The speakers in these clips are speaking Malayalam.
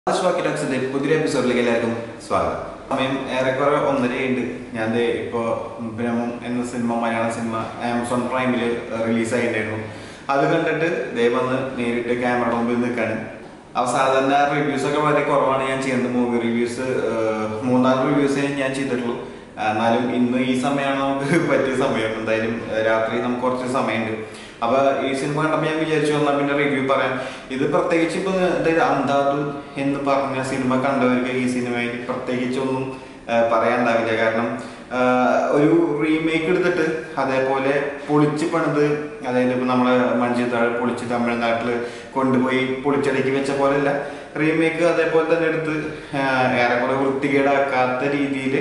ഷോക്കിലോക്സിന്റെ പുതിയ എപ്പിസോഡിലേക്ക് എല്ലാവർക്കും സ്വാഗതം സമയം ഏറെക്കുറെ ഒന്നരയുണ്ട് ഞാൻ ദേ ഇപ്പോ ബ്രഹ്മം എന്ന സിനിമ മലയാള സിനിമ ആമസോൺ പ്രൈമിൽ റിലീസ് ആയിട്ടുണ്ടായിരുന്നു അത് കണ്ടിട്ട് ദേ വന്ന് നേരിട്ട് ക്യാമറ മുമ്പിൽ നിൽക്കാണ് അവ സാധാരണ റിവ്യൂസ് ഒക്കെ വളരെ കുറവാണ് ഞാൻ ചെയ്യുന്നത് മൂവി റിവ്യൂസ് മൂന്നാല് റിവ്യൂസേ ഞാൻ ചെയ്തിട്ടുള്ളൂ ആ, എന്നാലും ഇന്ന് ഈ സമയമാണ് നമുക്ക് പറ്റിയ സമയം എന്തായാലും ആ, രാത്രി നമുക്ക് കുറച്ച് സമയമുണ്ട് അപ്പൊ ഈ സിനിമ കണ്ടപ്പോൾ ഞാൻ വിചാരിച്ചു വന്നാൽ പിന്നെ റിവ്യൂ പറയാം ഇത് പ്രത്യേകിച്ച് ഇപ്പൊ അതായത് അന്താദു എന്ന് പറഞ്ഞ സിനിമ കണ്ടവർക്ക് ഈ സിനിമയിൽ പ്രത്യേകിച്ചൊന്നും ആ, പറയാനുണ്ടാവില്ല കാരണം ആ, ഒരു റീമേക്ക് എടുത്തിട്ട് അതേപോലെ പൊളിച്ച് പണിത് അതായത് ഇപ്പൊ നമ്മളെ മഞ്ചിത്താഴ് പൊളിച്ച് തമിഴ്നാട്ടിൽ കൊണ്ടുപോയി പൊളിച്ചടക്കി വെച്ച പോലെയല്ല റീമേക്ക് അതേപോലെ തന്നെ എടുത്ത് ആ, ഏറെക്കുറെ വൃത്തികേടാക്കാത്ത രീതിയിൽ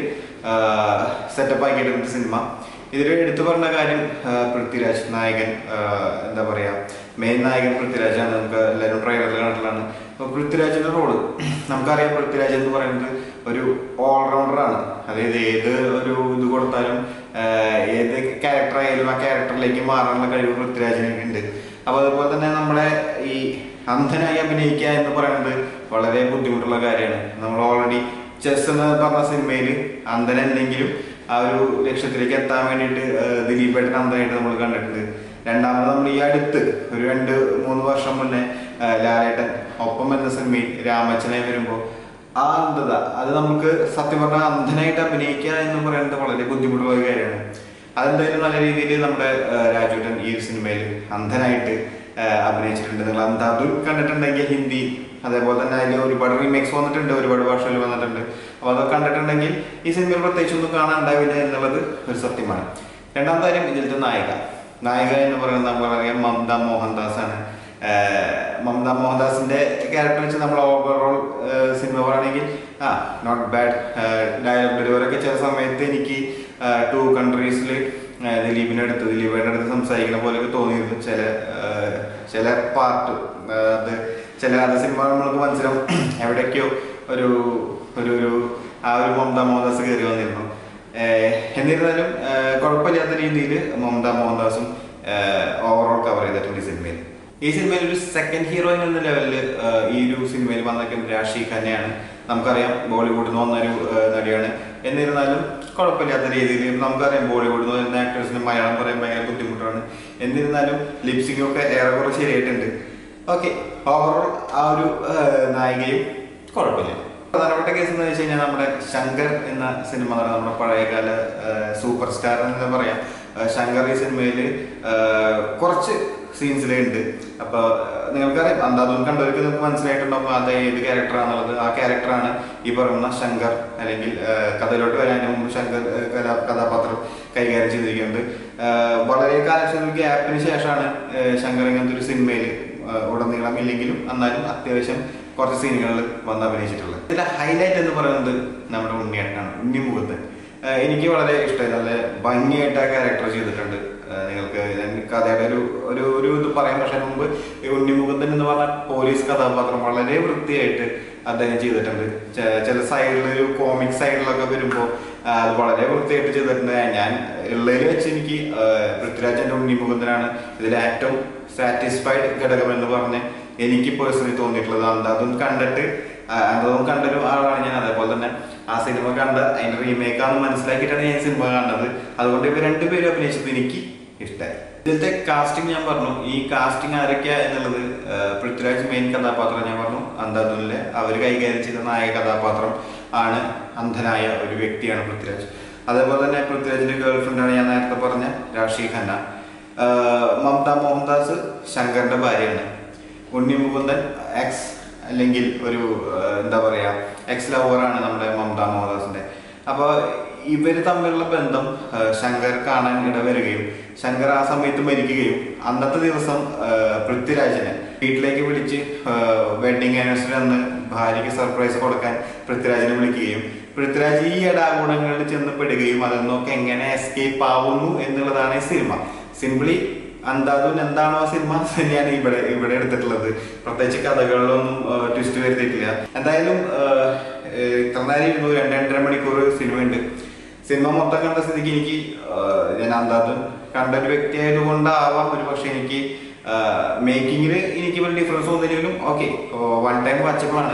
സെറ്റപ്പ് ആക്കിയെടുക്കുന്ന സിനിമ ഇതിൽ എടുത്തു പറഞ്ഞ കാര്യം ആ, പൃഥ്വിരാജ് നായകൻ ആ, എന്താ പറയാ മെയിൻ നായകൻ പൃഥ്വിരാജാണ് നമുക്ക് എല്ലാവരും ട്രെയിലറിൽ കണ്ടിട്ടുള്ളതാണ് അപ്പൊ പൃഥ്വിരാജിന്റെ റോള് നമുക്കറിയാം പൃഥ്വിരാജ് എന്ന് പറയുന്നത് ഒരു ഓൾറൗണ്ടറാണ് അതായത് ഏത് ഒരു ഇത് കൊടുത്താലും ആ, ഏത് ക്യാരക്ടർ ആയാലും ആ ക്യാരക്ടറിലേക്ക് മാറാനുള്ള കഴിവ് പൃഥ്വിരാജിന് ഉണ്ട് അപ്പൊ അതുപോലെ തന്നെ നമ്മുടെ ഈ അന്ധനായി അഭിനയിക്കുക എന്ന് പറയുന്നത് വളരെ ബുദ്ധിമുട്ടുള്ള കാര്യമാണ് നമ്മൾ ഓൾറെഡി ചെസ് എന്ന് പറഞ്ഞ സിനിമയിൽ അന്ധനെന്തെങ്കിലും ആ ഒരു ലക്ഷ്യത്തിലേക്ക് എത്താൻ വേണ്ടിയിട്ട് ദിലീപേട്ടൻ അന്ധനായിട്ട് നമ്മൾ കണ്ടിട്ടുണ്ട് രണ്ടാമത് നമ്മൾ ഈ അടുത്ത് ഒരു രണ്ട് മൂന്ന് വർഷം മുന്നേ ആ, ലാലേട്ടൻ ഒപ്പം എന്ന സിനിമയിൽ രാമച്ചനായി വരുമ്പോൾ ആ അന്ധത അത് നമുക്ക് സത്യം പറഞ്ഞാൽ അന്ധനായിട്ട് അഭിനയിക്കുക എന്ന് പറയുന്നത് വളരെ ബുദ്ധിമുട്ടുള്ള ഒരു കാര്യമാണ് അതെന്തായാലും നല്ല രീതിയിൽ നമ്മുടെ ആ, രാജുട്ടൻ ഈ ഒരു സിനിമയിൽ അന്ധനായിട്ട് ആ, അഭിനയിച്ചിട്ടുണ്ട് നിങ്ങൾ അന്താദു കണ്ടിട്ടുണ്ടെങ്കിൽ ഹിന്ദി അതേപോലെ തന്നെ അതിൽ ഒരുപാട് റീമേക്സ് വന്നിട്ടുണ്ട് ഒരുപാട് ഭാഷയിൽ വന്നിട്ടുണ്ട് അപ്പോൾ അതൊക്കെ കണ്ടിട്ടുണ്ടെങ്കിൽ ഈ സിനിമയിൽ പ്രത്യേകിച്ച് ഒന്നും കാണാനുണ്ടാവില്ല എന്നുള്ളത് ഒരു സത്യമാണ് രണ്ടാമത്തെ കാര്യം ഇതിലത്തെ നായിക നായിക എന്ന് പറയുന്നത് നമ്മളറിയാം മമത മോഹൻദാസ് ആണ് ആഹ് മമത മോഹൻദാസിന്റെ ക്യാരക്ടർ വെച്ച് നമ്മൾ ഓവറോൾ സിനിമ പറയുകയാണെങ്കിൽ ആ നോട്ട് ബാഡ് ഡയലോഗ് ഡെലിവറി ഒക്കെ ചില സമയത്ത് എനിക്ക് ടു കൺട്രീസിൽ ദിലീപിന്റെ അടുത്ത് ദിലീപിന്റെ അടുത്ത് സംസാരിക്കുന്ന പോലെയൊക്കെ തോന്നിയിരുന്നു ചില ആഹ് ചില പാർട്ട് അത് ചില അത് സിനിമ നമ്മൾക്ക് മനസ്സിലാവും എവിടേക്കോ ഒരു ഒരു ഒരു ആ ഒരു മമത മോഹൻദാസ് കയറി വന്നിരുന്നു ഏഹ് എന്നിരുന്നാലും ഏഹ് കുഴപ്പമില്ലാത്ത രീതിയിൽ മമത മോഹൻദാസും ഓവറോൾ കവർ ചെയ്തിട്ടുണ്ട് ഈ സിനിമയിൽ ഈ സിനിമയിൽ ഒരു സെക്കൻഡ് ഹീറോയിൻ എന്ന ലെവലിൽ ഈ ഒരു സിനിമയിൽ വന്നിരിക്കുന്നത് രാഷി ഖന്നയാണ് നമുക്കറിയാം ബോളിവുഡിൽ നിന്ന് വന്ന ഒരു ഏഹ് നടിയാണ് എന്നിരുന്നാലും കുഴപ്പമില്ലാത്ത രീതിയിൽ നമുക്കറിയാം ബോളിവുഡിൽ നിന്ന് വരുന്ന ആക്ടേഴ്സിന് മലയാളം പറയാൻ ഭയങ്കര ബുദ്ധിമുട്ടാണ് എന്നിരുന്നാലും ലിപ്സിംഗ് ഒക്കെ ഏറെക്കുറെ ശരിയായിട്ടുണ്ട് ഓക്കെ ഓവറോൾ ആ ഒരു ഏഹ് നായികയും കുഴപ്പമില്ല പ്രധാനപ്പെട്ട കേസ് എന്ന് വെച്ച് കഴിഞ്ഞാൽ നമ്മുടെ ശങ്കർ എന്ന സിനിമ എന്ന് പറയുന്നത് നമ്മുടെ പഴയകാല സൂപ്പർ സ്റ്റാർ എന്ന് പറയാം ആ, ശങ്കർ ഈ സിനിമയിൽ കുറച്ച് സീൻസിലുണ്ട് അപ്പൊ ആ, നിങ്ങൾക്കറിയാം അന്താതും കണ്ടവർക്ക് നിങ്ങൾക്ക് മനസ്സിലായിട്ടുണ്ടാവും അത് ഏത് ക്യാരക്ടറാണെന്നുള്ളത് ആ ക്യാരക്ടറാണ് ഈ പറയുന്ന ശങ്കർ അല്ലെങ്കിൽ ആ, കഥയിലോട്ട് വരാൻ മുമ്പ് ശങ്കർ ആ, കഥാ കഥാപാത്രം കൈകാര്യം ചെയ്തിരിക്കുന്നത് ആ, വളരെ കാലത്തിന് ഗ്യാപ്പിന് ശേഷമാണ് ആ, ശങ്കർ ഇങ്ങനത്തെ ഒരു സിനിമയിൽ ഉടനീളം ഇല്ലെങ്കിലും എന്നാലും അത്യാവശ്യം കുറച്ച് സീനുകളിൽ വന്ന് അഭിനയിച്ചിട്ടുള്ളത് ഇതിന്റെ ഹൈലൈറ്റ് എന്ന് പറയുന്നത് നമ്മുടെ ഉണ്ണിയേട്ടനാണ് ഉണ്ണിമുഖത്ത് ആഹ് എനിക്ക് വളരെ ഇഷ്ടമായി നല്ല ഭംഗിയായിട്ട് ആ ക്യാരക്ടർ ചെയ്തിട്ടുണ്ട് ആഹ് നിങ്ങൾക്ക് ഞാൻ കഥയുടെ ഒരു ഒരു ഒരു ഇത് പറയാൻ പക്ഷേ മുമ്പ് ഈ ഉണ്ണിമുഖത്തൻ എന്ന് പറഞ്ഞ പോലീസ് കഥാപാത്രം വളരെ വൃത്തിയായിട്ട് അദ്ദേഹം ചെയ്തിട്ടുണ്ട് ചെ- ചില സൈഡിൽ ഒരു കോമിക് സൈഡിലൊക്കെ വരുമ്പോൾ അത് വളരെ വൃത്തിയായിട്ട് ചെയ്തിട്ടുണ്ട് ഞാൻ ഉള്ളതിൽ വെച്ച് എനിക്ക് ആഹ് പൃഥ്വിരാജന്റെ ഉണ്ണിമുഖത്തനാണ് ഇതിൽ ഏറ്റവും സാറ്റിസ്ഫൈഡ് ഘടകം എന്ന് പറഞ്ഞ് എനിക്ക് പേഴ്സണലി തോന്നിയിട്ടുള്ളത് അന്താതും കണ്ടിട്ട് ആ, അന്താതും കണ്ടൊരു ആളാണ് ഞാൻ അതേപോലെ തന്നെ ആ സിനിമ കണ്ട അതിന്റെ റീമേക്ക് ആണെന്ന് മനസ്സിലാക്കിയിട്ടാണ് ഞാൻ ഈ സിനിമ കണ്ടത് അതുകൊണ്ട് ഇവർ രണ്ടുപേരും അഭിനയിച്ചത് എനിക്ക് ഇഷ്ടമായി ഇതിലത്തെ കാസ്റ്റിംഗ് ഞാൻ പറഞ്ഞു ഈ കാസ്റ്റിംഗ് ആരൊക്കെയാ എന്നുള്ളത് ആ, പൃഥ്വിരാജ് മെയിൻ കഥാപാത്രം ഞാൻ പറഞ്ഞു അന്താതുനിലെ അവർ കൈകാര്യം ചെയ്ത നായക കഥാപാത്രം ആണ് അന്ധനായ ഒരു വ്യക്തിയാണ് പൃഥ്വിരാജ് അതേപോലെ തന്നെ പൃഥ്വിരാജിന്റെ ഗേൾഫ്രണ്ടാണ് ഞാൻ നേരത്തെ പറഞ്ഞ രാഷി ഖന്ന ആഹ് മമത മോഹൻദാസ് ശങ്കറിന്റെ ഭാര്യയാണ് ഉണ്ണി മുകുന്ദൻ എക്സ് അല്ലെങ്കിൽ ഒരു ആഹ് എന്താ പറയാ എക്സ് ലവറാണ് നമ്മുടെ മമത മോഹൻദാസിന്റെ അപ്പൊ ഇവര് തമ്മിലുള്ള ബന്ധം ആഹ് ശങ്കർ കാണാൻ ഇടവരികയും ശങ്കർ ആ സമയത്ത് മരിക്കുകയും അന്നത്തെ ദിവസം ആഹ് പൃഥ്വിരാജിനെ വീട്ടിലേക്ക് വിളിച്ച് വെഡിങ് ആനിവേഴ്സറി അന്ന് ഭാര്യയ്ക്ക് സർപ്രൈസ് കൊടുക്കാൻ പൃഥ്വിരാജിനെ വിളിക്കുകയും പൃഥ്വിരാജ് ഈ ഇടാഗുണങ്ങളിൽ ചെന്ന് പെടുകയും അതിൽ നിന്നൊക്കെ എങ്ങനെ എസ്കേപ്പ് ആവുന്നു എന്നുള്ളതാണ് ഈ സിനിമ സിംപ്ലി അന്താദുൻ എന്താണോ ആ സിനിമ തന്നെയാണ് ഇവിടെ ഇവിടെ എടുത്തിട്ടുള്ളത് പ്രത്യേകിച്ച് കഥകളിലൊന്നും ട്വിസ്റ്റ് വരുത്തിയിട്ടില്ല എന്തായാലും ആഹ്, ഏഹ്, ഇത്ര നേരം ഇരുന്നു രണ്ട് രണ്ടര മണിക്കൂർ സിനിമയുണ്ട് സിനിമ മൊത്തം കണ്ട സ്ഥിതിക്ക് എനിക്ക് ആഹ്, ഞാൻ അന്താദുൻ കണ്ട ഒരു വ്യക്തി ആയതുകൊണ്ടാവാം ഒരു പക്ഷെ എനിക്ക് മേക്കിങ്ങിൽ എനിക്ക് വലിയ ഡിഫറൻസ് തോന്നിയില്ലെങ്കിലും ഓക്കെ വൺ ടൈം വാച്ചബിളാണ്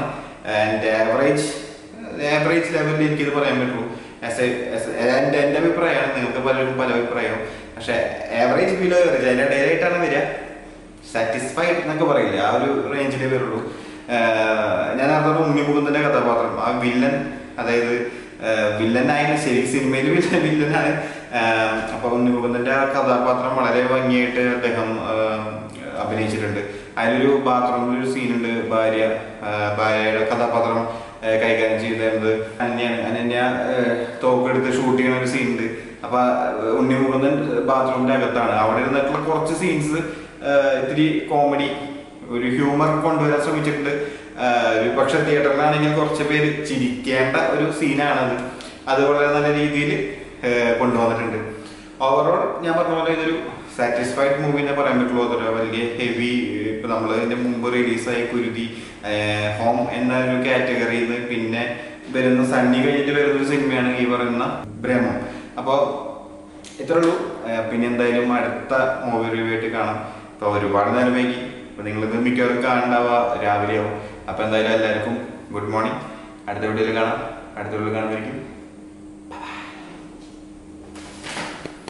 ആൻഡ് ആവറേജ് ആവറേജ് ലെവലിൽ എനിക്കിത് പറയാൻ പറ്റുള്ളൂ ആസ് എ എൻ്റെ എൻ്റെ അഭിപ്രായമാണ് നിങ്ങൾക്ക് പലരും പല അഭിപ്രായവും പക്ഷെ ആവറേജ് ബിലോ ആവറേജ് അതിൻ്റെ ഇടയിലായിട്ടാണ് വരിക സാറ്റിസ്ഫൈഡ് എന്നൊക്കെ പറയില്ല ആ ഒരു റേഞ്ചിലേ വരുള്ളൂ ആഹ് ഞാൻ അറിഞ്ഞ ഉണ്ണി മുകുന്ദന്റെ കഥാപാത്രം ആ വില്ലൻ അതായത് വില്ലൻ ആയാലും ശരി സിനിമയിൽ വില്ലൻ വില്ലനാണ് ആഹ് അപ്പൊ ഉണ്ണി മുകുന്ദന്റെ ആ കഥാപാത്രം വളരെ ഭംഗിയായിട്ട് അദ്ദേഹം ആഹ് അഭിനയിച്ചിട്ടുണ്ട് അതിലൊരു ബാത്റൂമിൽ ഒരു സീനുണ്ട് ഭാര്യ ആഹ് ഭാര്യയുടെ കഥാപാത്രം ആഹ് കൈകാര്യം ചെയ്തിരുന്നത് അനന്യാണ് അനന്യ ആഹ് തോക്കെടുത്ത് ഷൂട്ട് ചെയ്യുന്ന ഒരു സീൻ ഉണ്ട് അപ്പൊ ആഹ് ഉണ്ണി മുകുന്ദൻ ബാത്റൂമിന്റെ അകത്താണ് അവിടെ ഇരുന്നിട്ടുള്ള കുറച്ച് സീൻസ് ഇത്തിരി കോമഡി ഒരു ഹ്യൂമർ കൊണ്ടുവരാൻ ശ്രമിച്ചിട്ടുണ്ട് ആഹ് ഒരു പക്ഷെ തിയേറ്ററിലാണെങ്കിൽ കുറച്ച് പേര് ചിരിക്കേണ്ട ഒരു സീനാണത് അത് വളരെ നല്ല രീതിയിൽ കൊണ്ടുവന്നിട്ടുണ്ട് ഓവറോൾ ഞാൻ പറഞ്ഞ പോലെ ഇതൊരു സാറ്റിസ്ഫൈഡ് മൂവി എന്ന് പറയാൻ പറ്റുള്ളൂ അതൊരു വലിയ ഹെവി ഇപ്പൊ നമ്മൾ ഇതിന്റെ മുമ്പ് റിലീസായി കുരുതി ഹോം എന്ന ഒരു കാറ്റഗറിയിൽ നിന്ന് പിന്നെ വരുന്ന സണ്ണി കഴിഞ്ഞിട്ട് വരുന്ന ഒരു സിനിമയാണ് ഈ പറയുന്ന ബ്രഹ്മം അപ്പോൾ ഇത്രേ ഉള്ളൂ ഏർ പിന്നെ എന്തായാലും അടുത്ത മൂവി റിവ്യൂ ആയിട്ട് കാണാം അപ്പോൾ ഒരുപാട് നേരം വൈകി അപ്പോൾ നിങ്ങളിത് മിക്കവാറും കാണണ്ടാവുക രാവിലെയാവും അപ്പോൾ എന്തായാലും എല്ലാവർക്കും ഗുഡ് മോർണിംഗ് അടുത്ത വീഡിയോയിൽ കാണാം അടുത്ത വീഡിയോയിൽ കാണുമായിരിക്കും